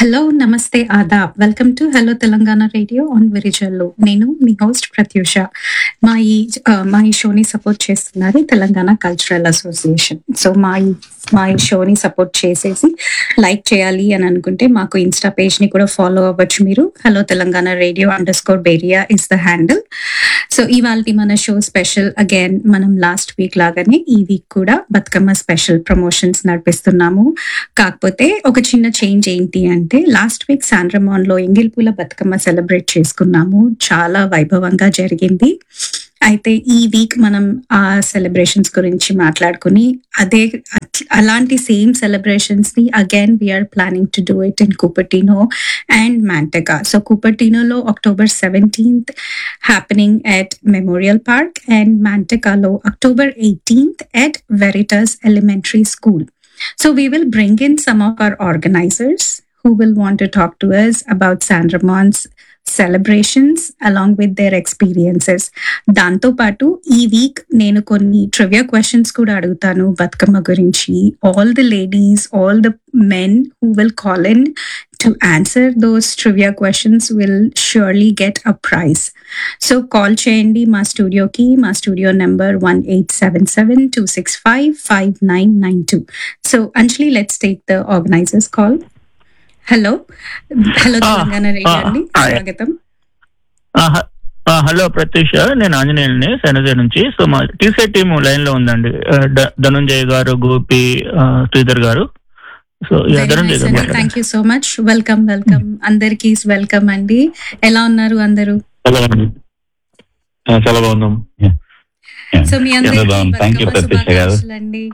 Hello నమస్తే ఆదాబ్ welcome to hello Telangana radio on Virijallu నేను మీ హోస్ట్ ప్రత్యూష మా ఈ ఆ, మా ఈ షోని సపోర్ట్ చేస్తున్నారు తెలంగాణ కల్చరల్ అసోసియేషన్ సో మా ఈ మా ఈ షోని సపోర్ట్ చేసేసి లైక్ చేయాలి అని అనుకుంటే మాకు ఇన్స్టా పేజ్ ని కూడా ఫాలో అవ్వచ్చు మీరు hello Telangana radio underscore Bay Area is the handle so ఇవాళ మన షో స్పెషల్ అగైన్ మనం లాస్ట్ వీక్ లాగానే ఈ వీక్ కూడా బతుకమ్మ స్పెషల్ ప్రమోషన్స్ నడిపిస్తున్నాము కాకపోతే ఒక చిన్న చేంజ్ ఏంటి అంటే లాస్ట్ వీక్ సాండ్రమాన్ లో ఎంగిల్పూల బతుకమ్మ సెలబ్రేట్ చేసుకున్నాము చాలా వైభవంగా జరిగింది అయితే ఈ వీక్ మనం ఆ సెలబ్రేషన్స్ గురించి మాట్లాడుకుని అదే అట్- అలాంటి సేమ్ సెలబ్రేషన్స్ ని again we are planning to do it in Cupertino and Manteca so కూపర్టినోలో October seventeenth happening at memorial park and మ్యాంటకాలో October eighteenth at Veritas elementary school So we will bring in some of our organizers who will want to talk to us about Sandramon's celebrations along with their experiences. దాంతో పాటు ఈ week నేను కొన్ని trivia questions కూడా అడుగుతాను బతుకమ్మ గురించి all the ladies all the men who will call in to answer those trivia questions will surely get a prize so call చేయండి మా స్టూడియోకి మా studio number one eight seven seven two six five five nine nine two so Anjali let's take the organizers call hello hello Ah, Telangana radio ah, అండి hi. స్వాగతం ఆ, హ- ఆ, hello Pratyusha నేను ఆంజనేయుల్ని శనజ నుంచి సో మా టీసీ టీమ్ లైన్ లో ఉందండి ఆ, ద- ధనుంజయ్ గారు గోపి ఆ, శ్రీధర్ గారు సో ఈ ధనుంజయ్ గారు మాట్లాడండి. Thank you so much welcome welcome అందరికి వెల్కమ్ అండి ఎలా ఉన్నారు అందరూ చాలా బాగుంది ఆ, చాలా బాగున్నాం సో మీ చాలా అందరికీ బాగుంది థ్యాంక్ యూ బతుకమ్మ ప్రత్యూష గారు శుభాకాంక్షలండి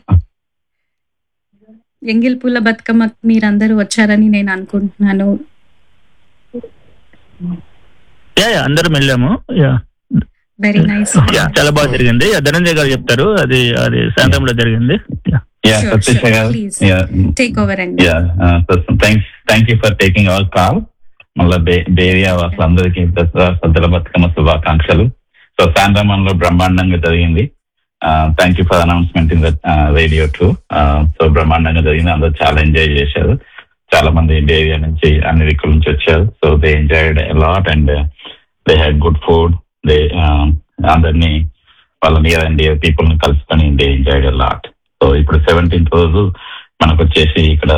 ఎంగిల్ పూల బతుకమ్మ మీరందరూ వచ్చారని నేను అనుకుంటున్నాను యా, యా, అందరం వెళ్ళాము యా వెరీ నైస్ యా, చాలా బాగా జరిగింది యా, ధనంజయ్ గారు చెప్తారు అది అది సాయంత్రంలో జరిగింది yeah. Yeah Sure, Pratyusha sure, గారు please. యా టేక్ ఓవర్ అండి yeah thanks thank you for taking our call మళ్ళీ బేరియా వాళ్ళందరికీ దసరా సద్దుల బతుకమ్మ శుభాకాంక్షలు సో శాంతమన్ లో బ్రహ్మాండంగా జరిగింది thank you for announcement in the radio too so బ్రహ్మాండంగా జరిగింది అందరూ చాలా ఎంజాయ్ చేశారు చాలా మంది బేరియా నుంచి అన్ని దిక్కుల నుంచి వచ్చారు so they enjoyed lot and they had good food they అందరినీ వాళ్ళ నియర్ అండ్ డియర్ పీపుల్ ని కలుసుకొని దే ఎంజాయ్డ్ లాట్ సో ఇప్పుడు సెవెంటీన్త్ రోజు మనకు వచ్చేసి ఇక్కడ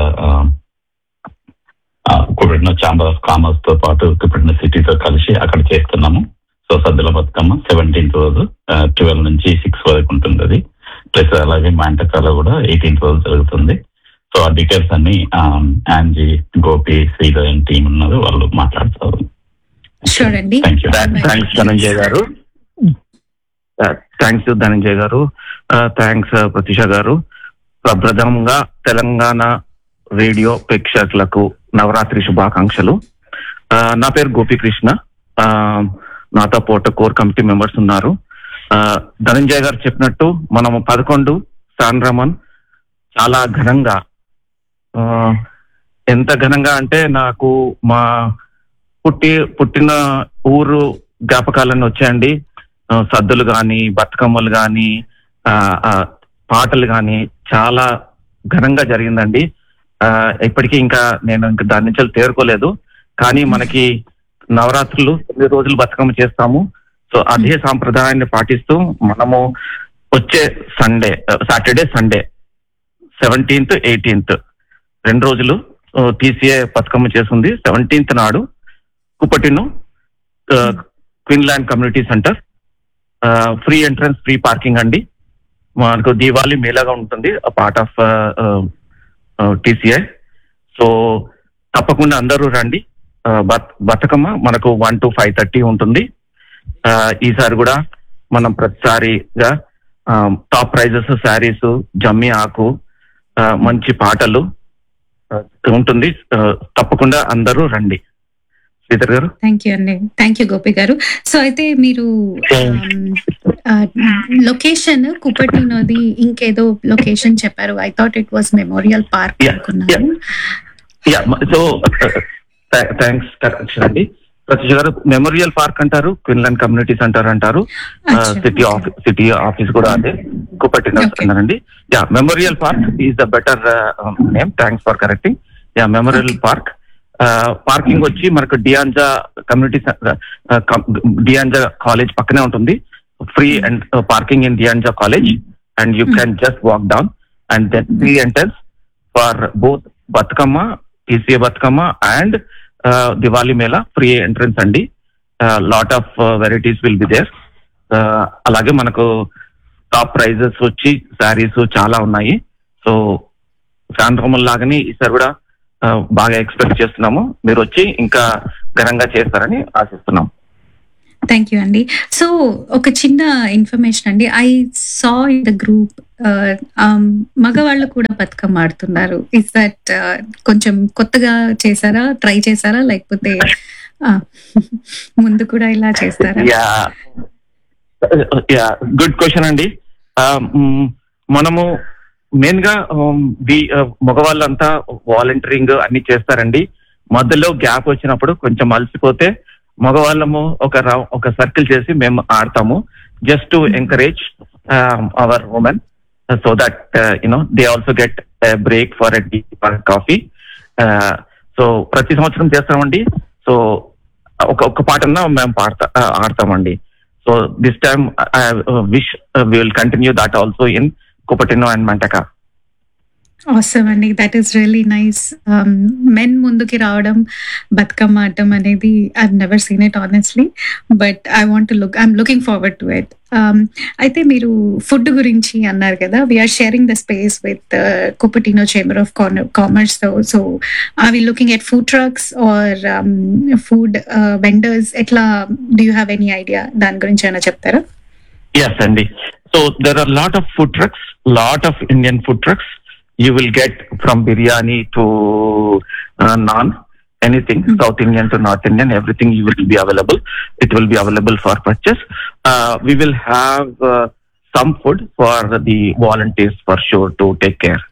కుబెట్టిన ఛాంబర్ ఆఫ్ కామర్స్ తో పాటు కుబెట్టిన సిటీతో కలిసి అక్కడ చేస్తున్నాము సో సద్దుల బతుకమ్మ సెవెంటీన్త్ రోజు ట్వెల్వ్ నుంచి సిక్స్ వరకు ఉంటుంది అది ప్లస్ అలాగే మాంటకాలో కూడా ఎయిటీన్త్ రోజు జరుగుతుంది సో ఆ డీటెయిల్స్ అన్ని ఆంజీ గోపి శ్రీధర్ టీం ఉన్నారు వాళ్ళు మాట్లాడతారు షూర్ అండి థ్యాంక్ యూ థ్యాంక్స్ ధనంజయ్ గారు థ్యాంక్స్ ధనంజయ్ గారు థ్యాంక్స్ ప్రతిష గారు ప్రప్రథమంగా తెలంగాణ రేడియో ప్రేక్షకులకు నవరాత్రి శుభాకాంక్షలు ఆ, నా పేరు గోపీకృష్ణ ఆ, నాతో పాటు కోర్ కమిటీ మెంబర్స్ ఉన్నారు ఆ, ధనంజయ్ గారు చెప్పినట్టు మనము పదకొండు సాన్రమన్ చాలా ఘనంగా ఆ, ఎంత ఘనంగా అంటే నాకు మా పుట్టి పుట్టిన ఊరు జ్ఞాపకాలన్నీ వచ్చాయండి ఆ, సద్దులు గాని బతుకమ్మలు గాని ఆ, ఆ, పాటలు గాని చాలా ఘనంగా జరిగిందండి ఆ, ఇప్పటికీ ఇంకా నేను ఇంకా దాని నుంచి తేరుకోలేదు కానీ మనకి నవరాత్రులు తొమ్మిది రోజులు బతుకమ్మ చేస్తాము సో అదే సాంప్రదాయాన్ని పాటిస్తూ మనము వచ్చే Sunday Saturday Sunday seventeenth eighteenth రెండు రోజులు టీసీఏ బతుకమ్మ చేస్తుంది సెవెంటీన్త్ నాడు Cupertino Quinlan community center free entrance free parking అండి మనకు దీవాలి మేళాగా ఉంటుంది పార్ట్ ఆఫ్ టీసీఐ సో తప్పకుండా అందరూ రండి ఆ, బత్- బతుకమ్మ మనకు వన్ టు ఫైవ్ థర్టీ ఉంటుంది ఆ, ఈసారి కూడా మనం ప్రతిసారిగా టాప్ ప్రైజెస్ శారీస్ జమ్మి ఆకు ఆ, మంచి పాటలు ఆ, ఉంటుంది ఆ, తప్పకుండా అందరూ రండి శ్రీధర్ గారు థ్యాంక్ యూ అండి థ్యాంక్ యూ గోపి గారు సో అయితే మీరు లొకేషన్ కుప్పటినోది ఇంకేదో లొకేషన్ చెప్పారు I thought it was memorial park Yeah, అనుకున్నాను యా సో థ్యాంక్స్ కరెక్షన్ అండి ప్రత్యూష్ గారు మెమోరియల్ పార్క్ అంటారు క్విన్లాండ్ కమ్యూనిటీ సెంటర్ అంటారు అచ్చా. సిటీ ఆఫీస్ సిటీ ఆఫీస్ కూడా అదే కుప్పటిన Okay. అన్నారండి yeah memorial park is the better name thanks for correcting yeah memorial park parking వచ్చి మనకు డియాంజా కమ్యూనిటీ డియాంజా కాలేజ్ పక్కనే ఉంటుంది free and parking in De Anza college and you can just walk down and then free entrance for both Bathukamma TCA Bathukamma and Diwali mela free entrance అండి lot of varieties will be there అలాగే మనకు top prices వచ్చి శారీస్ చాలా ఉన్నాయి so శాంతకమల్ లాగానే ఈసారి కూడా ఆ, బాగా ఎక్స్పెక్ట్ చేస్తున్నాము మీరు వచ్చి ఇంకా ఘనంగా చేస్తారని ఆశిస్తున్నాం థ్యాంక్ యూ అండి సో ఒక చిన్న ఇన్ఫర్మేషన్ అండి I saw in the group మగవాళ్ళు కూడా బతుకమ్మ ఆడుతున్నారు ఇస్ దట్ కొంచెం కొత్తగా చేశారా ట్రై చేశారా లేకపోతే ఆ, ముందు కూడా ఇలా చేస్తారా యా యా గుడ్ క్వశ్చన్ అండి ఆ, మ్, మనము మెయిన్ గా ఉమ్, వి- ఆ, మగవాళ్ళంతా వాలంటీరింగ్ అన్ని చేస్తారండి మధ్యలో గ్యాప్ వచ్చినప్పుడు కొంచెం అలసిపోతే మగవాళ్ళము ఒక రౌ- ఒక సర్కిల్ చేసి మేము ఆడతాము just to encourage our women so that you know they also get break for a for coffee so ప్రతి సంవత్సరం చేస్తామండి సో ఒక ఒక పాటన్నా మేము పాడతా ఆ, ఆడతామండి so this time wish we will continue that also in Cupertino and Manteca అవసరం అండి that is really nice men ముందుకి రావడం బతుకమ్మ ఆడటం అనేది I never seen it honestly but I want look I'm looking forward to it అయితే మీరు food గురించి అన్నారు కదా we're sharing the space with Cupertino chamber of commerce so are we looking at food trucks or food vendors ఎట్లా do you have any idea దాని గురించి ఏమైనా చెప్తారా ఎస్ అండి so there are lot of food trucks lot of Indian food trucks you will get from biryani to naan anything Mm. South Indian to north Indian everything you will be available it will be available for purchase we will have some food for the volunteers for sure to take care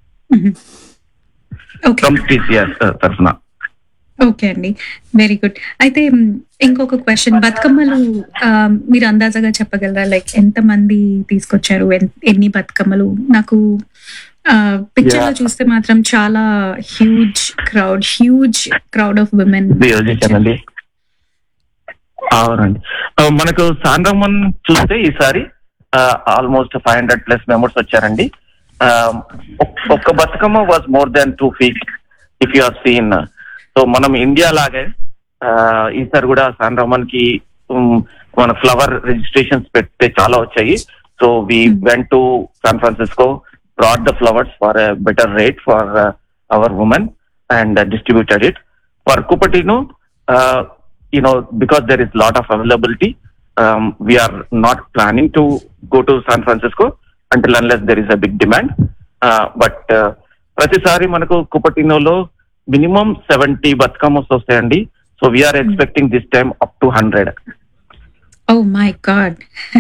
okay from TCR తరఫున okay అండి very good అయితే మ్, ఇంకొక question బతుకమ్మలు ఆ, మీరు అందాజగా చెప్పగలరా like ఎంత మంది తీసుకొచ్చారు ఎన్- ఎన్ని బతుకమ్మలు నాకు పిక్చర్ లో Yeah. చూస్తే మాత్రం చాలా huge crowd huge crowd of women నియోజించానండి అవునండి ఆ, మనకు సాంద్రమన్ చూస్తే ఈసారి almost five hundred plus members వచ్చారండి ఆ, ఒక్- ఒక్క Bathukamma was more than two feet if you have seen so మనం ఇండియా లాగే ఆ, ఈసారి కూడా సాంద్రమన్ కి ఉమ్, మన ఫ్లవర్ రిజిస్ట్రేషన్స్ పెడితే చాలా వచ్చాయి so we Hmm. Went to San Francisco brought the flowers for a better rate for uh, our women and uh, distributed it. For Cupertino, uh, you know, because there is lot of availability, um, we are not planning to go to San Francisco until unless there is a big demand. Uh, but uh, ప్రతిసారి మనకు కుపటినోలో minimum seventy Bathukammas వస్తాయండి so we're expecting this time up to hundred oh my god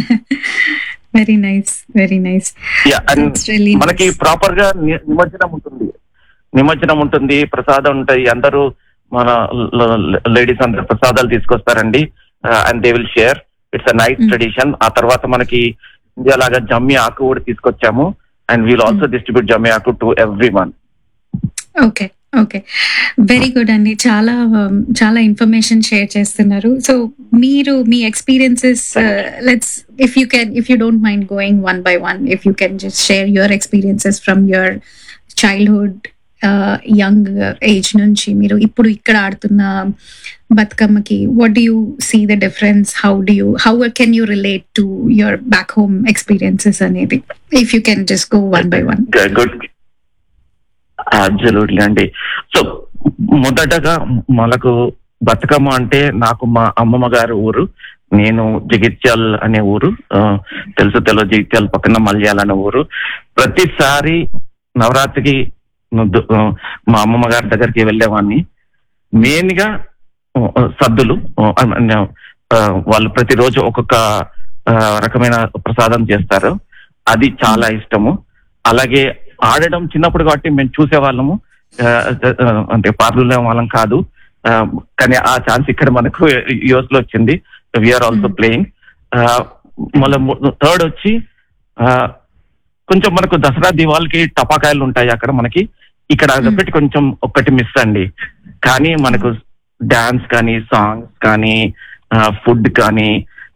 very nice very nice yeah and really మనకి proper గా ని- నిమజ్జనం ఉంటుంది నిమజ్జనం ఉంటుంది ప్రసాదం ఉంటాయి అందరూ మన లేడీస్ అందరు ప్రసాదాలు తీసుకొస్తారండి and they will share it's a nice Mm. Tradition ఆ తర్వాత మనకి ఇండియా లాగా జమ్మి ఆకు కూడా తీసుకొచ్చాము అండ్ వీల్ ఆల్సో డిస్ట్రిబ్యూట్ జమ్మి ఆకు to everyone okay okay very good అండి చాలా um, చాలా ఇన్ఫర్మేషన్ షేర్ చేస్తున్నారు సో మీరు మీ experiences let's if you can if you don't mind going one by one if you can just share your experiences from your childhood young age నుంచి మీరు ఇప్పుడు ఇక్కడ ఆడుతున్న బతుకమ్మకి what do you see the difference how do you how can you relate to your back home experiences అనేది if you can just go one by one good absolutely అండి so మొదటగా మనకు బతుకమ్మ అంటే నాకు మా అమ్మమ్మ గారి ఊరు నేను జగిత్యాల్ అనే ఊరు ఆ, తెలుసు తెలుగు జగిత్యాల పక్కన మల్యాల అనే ఊరు ప్రతిసారి నవరాత్రికి ను- ఆ, మా అమ్మమ్మ గారి దగ్గరికి వెళ్ళేవాడిని మెయిన్ గా ఆ, సద్దులు ఆ, ఆ, వాళ్ళు ప్రతిరోజు ఒక్కొక్క ఆ, రకమైన ప్రసాదం చేస్తారు అది చాలా ఇష్టము అలాగే ఆడడం చిన్నప్పుడు కాబట్టి మేము చూసేవాళ్ళము ఆ, ఆ, అంటే పార్లర్ వాళ్ళం కాదు ఆ, కానీ ఆ ఛాన్స్ ఇక్కడ మనకు యుఎస్ లో వచ్చింది వీఆర్ ఆల్సో Hmm. ప్లేయింగ్ మళ్ళీ థర్డ్ వచ్చి ఆ, కొంచెం మనకు దసరా దివాళికి టపాకాయలు ఉంటాయి అక్కడ మనకి ఇక్కడ Hmm. అదొకటి కొంచెం ఒక్కటి మిస్ అండి కానీ మనకు డాన్స్ కానీ సాంగ్స్ కానీ ఫుడ్ కానీ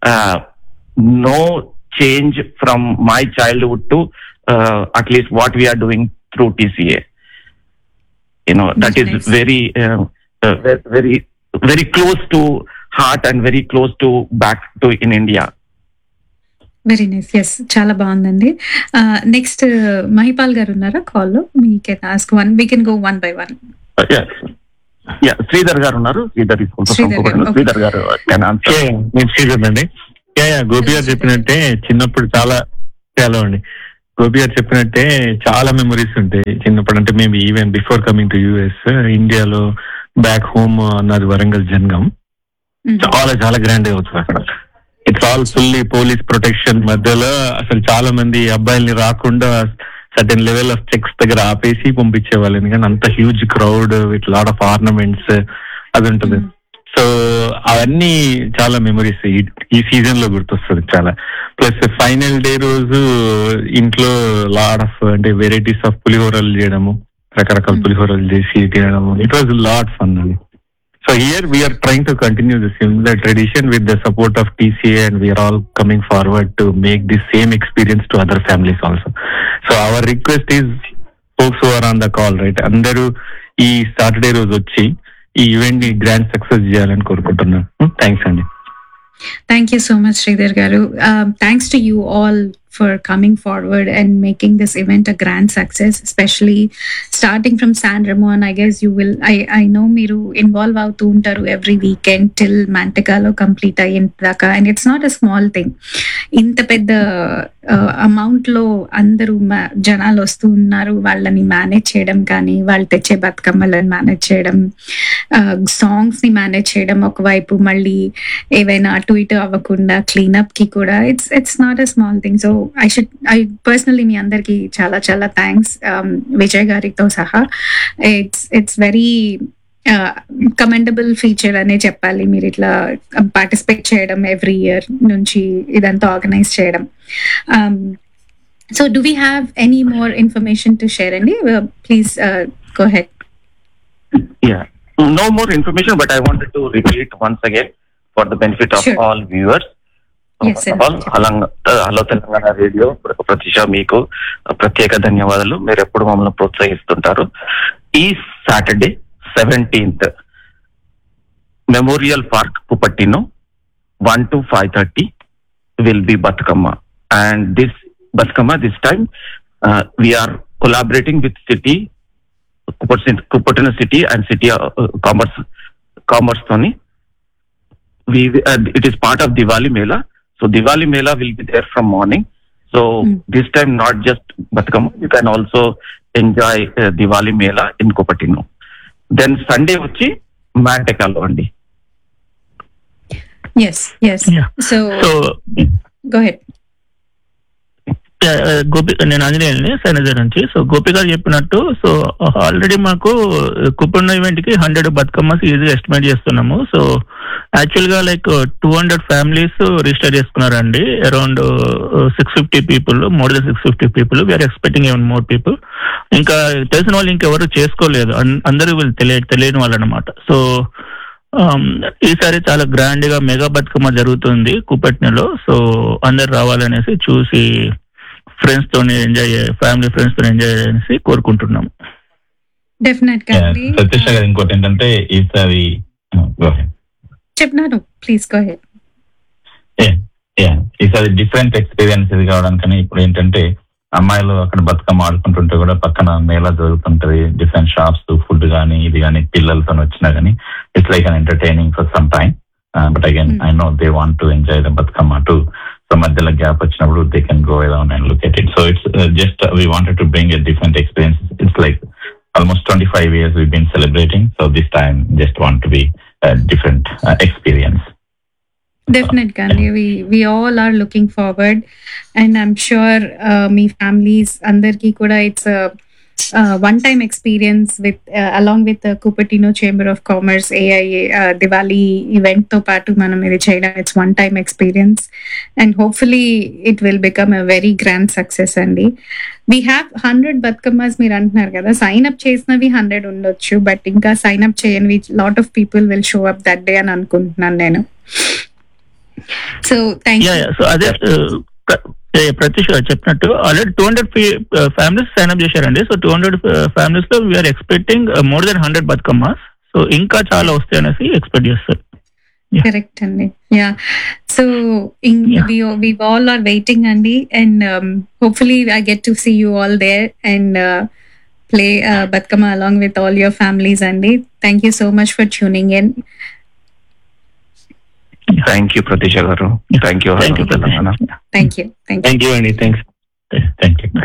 no change from my childhood to at least what we're doing through TCA you know that is Nice. Very very very close to heart and very close to back to in India very nice yes చాలా బాగుందండి నెక్స్ట్ మహిపాల్ గారు ఉన్నారా call లో మీ can ask one we can go one by one yeah Sridhar గారు ఉన్నారు Sridhar is also from Sridhar గారు, Koppal. okay. శ్రీధర్ గారు can answer. యా, యా, నేను శ్రీధర్ అండి యా యా గోపి గారు చెప్పినట్టే చిన్నప్పుడు చాలా చాలా అండి గోపి గారు చెప్పినట్టే చాలా మెమరీస్ ఉంటాయి చిన్నప్పుడు అంటే మేము even before coming to US ఇండియాలో బ్యాక్ హోమ్ అన్నది వరంగల్ జన్గం చాలా చాలా గ్రాండ్ అవుతుంది అక్కడ it's all fully police protection మధ్యలో అసలు చాలా మంది అబ్బాయిల్ని రాకుండా సర్టెన్ లెవెల్ ఆఫ్ చెక్స్ దగ్గర ఆపేసి పంపించే వాళ్ళని కానీ అంత huge crowd with lot of ornaments అది ఉంటుంది సో అవన్నీ చాలా మెమరీస్ ఈ సీజన్ లో గుర్తొస్తుంది చాలా ప్లస్ ఫైనల్ డే రోజు ఇంట్లో లాట్ ఆఫ్ అంటే వెరైటీస్ ఆఫ్ పులిహోరలు చేయడము రకరకాల Mm. పులిహోరలు చేసి తినడము ఇట్ వాజ్ లాట్ ఫన్ అది so here we're trying to continue the similar tradition with the support of TCA and we're all coming forward to make the same experience to other families also so our request is folks are on the call right అందరూ ఈ Saturday రోజు వచ్చి ఈ event ని grand success చేయాలని కోరుకుంటున్నాను thanks అండి Thank you so much, Sridhar Garu. Um, thanks to you all for coming forward and making this event a grand success, especially starting from San Ramon. I guess you will, I, I know మీరు involve అవుతూ ఉంటారు every weekend till మ్యాంటికాలో complete అయ్యేంత దాకా and it's not a small thing ఇంత పెద్ద amount లో అందరూ ma- జనాలు వస్తూ ఉన్నారు వాళ్ళని మేనేజ్ చేయడం కానీ వాళ్ళు తెచ్చే బతుకమ్మలను మేనేజ్ చేయడం సాంగ్స్ ని మేనేజ్ చేయడం ఒకవైపు మళ్ళీ ఏవైనా అటు ఇటు అవ్వకుండా క్లీనప్ కి కూడా it's it's not a small thing so I should I personally మీ అందరికి చాలా చాలా థ్యాంక్స్ విజయ్ గారితో సహా it's it's very commendable feature అనే చెప్పాలి మీరు ఇట్లా పార్టిసిపేట్ చేయడం ఎవ్రీ ఇయర్ నుంచి ఇదంతా ఆర్గనైజ్ చేయడం so do we have any more information to share అండి please go ahead Yeah. No more information, but I wanted to repeat once again for the benefit of Sure. all viewers. Yes, First sir. of all, హలంగ- hello Telangana radio ప్రతిష మీకు ప్రత్యేక ధన్యవాదాలు మీరు ఎప్పుడు మమ్మల్ని ప్రోత్సహిస్తుంటారు ఈ Saturday seventeenth memorial park Cupertino one to five thirty will be Bathukamma and this Bathukamma this time we're collaborating with city Cupertino city and city commerce commerce తోని it is part of Diwali mela so Diwali mela will be there from morning so Hmm. This time not just Bathukamma you can also enjoy Diwali mela in Cupertino then Sunday వచ్చి మ్యాంటెకాలో అండి yes yes Yeah. So so go ahead Gopi నేను ఆంజనేయుల్ని సైనజర్ నుంచి so Gopi గారు చెప్పినట్టు so already మాకు కుప్పన్న event కి హండ్రెడ్ బతుకమ్మస్ ఈజీగా ఎస్టిమేట్ చేస్తున్నాము సో యాక్చువల్ గా like two hundred families register చేసుకున్నారండి around six fifty people more than six fifty people we're expecting even more people ఇంకా తెలిసిన వాళ్ళు ఇంకెవరు చేసుకోలేదు అన్- అందరూ వీళ్ళు తెలియ తెలియని వాళ్ళు అనమాట సో Um, ఈసారి చాలా గ్రాండ్ గా మెగా బతుకమ్మ జరుగుతుంది కుప్పట్నలో సో అందరు రావాలనేసి చూసి ఫ్రెండ్స్ తోని ఎంజాయ్ ఫ్యామిలీ ఫ్రెండ్స్ తో ఎంజాయ్ అనేసి కోరుకుంటున్నాం డెఫినెట్ గా అండి సతీష్ గారు ఇంకోటి ఏంటంటే ఈసారి go ahead. చెప్పినాను please go ahead Yeah, yeah. ఈసారి డిఫరెంట్ ఎక్స్పీరియన్స్ ఇది కావడానికని ఇప్పుడు ఏంటంటే అమ్మాయిలు అక్కడ బతుకమ్మ ఆడుకుంటుంటే కూడా పక్కన మేళా జరుగుతుంటది డిఫరెంట్ షాప్స్ ఫుడ్ కానీ ఇది కానీ పిల్లలతో వచ్చినా కానీ it's like an entertaining for some time but again Hmm. I know they want to enjoy the Bathukamma too so మధ్యలో గ్యాప్ వచ్చినప్పుడు they can go around and look at it so it's just we wanted to bring a different experience it's like almost twenty five years we been celebrating so this time just want to be different experience definite గా అండి we we all are looking forward and I'm sure మీ families అందరికీ కూడా it's one time experience with along with Cupertino chamber of commerce AIA Diwali event తో పాటు మనం ఇది చేయడం it's one time experience and hopefully it will become a very grand success అండి we have hundred Bathukammas మీరు అంటున్నారు కదా సైన్ అప్ చేసినవి హండ్రెడ్ ఉండొచ్చు బట్ ఇంకా sign up చేయనివి lot of people will show up that day అని అనుకుంటున్నాను నేను so thank yeah you yeah so అదే ప్రత్యూష్ గారు చెప్పినట్టు already two hundred families sign up చేశారండి సో టూ హండ్రెడ్ ఫ్యామిలీస్ లో we are expecting more than hundred Bathukammas so ఇంకా చాలా వస్తాయి అనేసి ఎక్స్పెక్ట్ చేస్తారు కరెక్ట్ అండి yeah so we all are waiting అండి and hopefully I get to see you all there and play Bathukamma along with all your families అండి thank you so much for tuning in thank you Pratisha గారు thank you thank you Telangana thank you thank you thank you అండి thanks thank you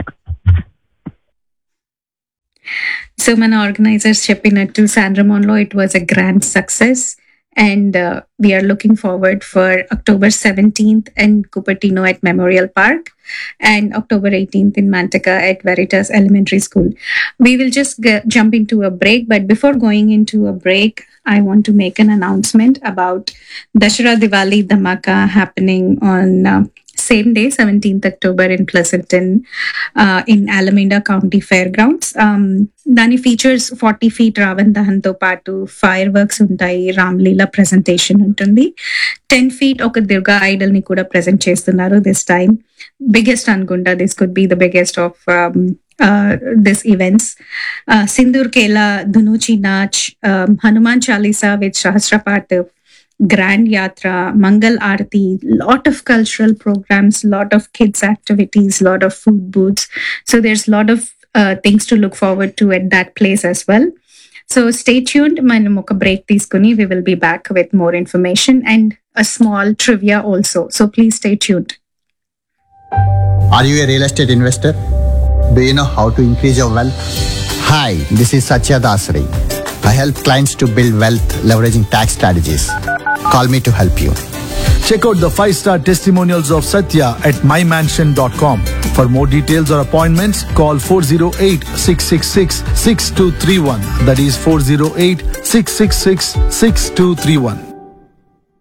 so మన organisers చెప్పినట్టు శాండ్రమాన్ లో it was a grand success and we are looking forward for October seventeenth and Cupertino at memorial park and October 18th in Manteca at Veritas Elementary School. We will just g- jump into a break, but before going into a break, I want to make an announcement about Dashara Diwali Dhamaka happening on uh, same day, 17th October in Pleasanton uh, in Alameda County Fairgrounds. Um, దాని features forty feet Ravan దహన్తో పాటు fireworks ఉంటాయి Ramlila presentation ఉంటుంది ten feet ఒక Durga idol ని కూడా present చేస్తున్నారు this time biggest అనుకుంటా this could be the biggest of this events Sindoor Khela Dhunuchi Nach Hanuman Chalisa with Sahasrapath grand yatra mangal aarti lot of cultural programs lot of kids activities lot of food booths so there's a lot of uh, things to look forward to at that place as well so stay tuned మనం ఒక break తీసుకుని we will be back with more information and a small trivia also so please stay tuned Are you a real estate investor? Do you know how to increase your wealth? Hi, this is Satya Dasari. I help clients to build wealth leveraging tax strategies. Call me to help you. Check out the five star testimonials of Satya at mymansion.com. For more details or appointments, call 408 666 6231. That is 408 666 6231.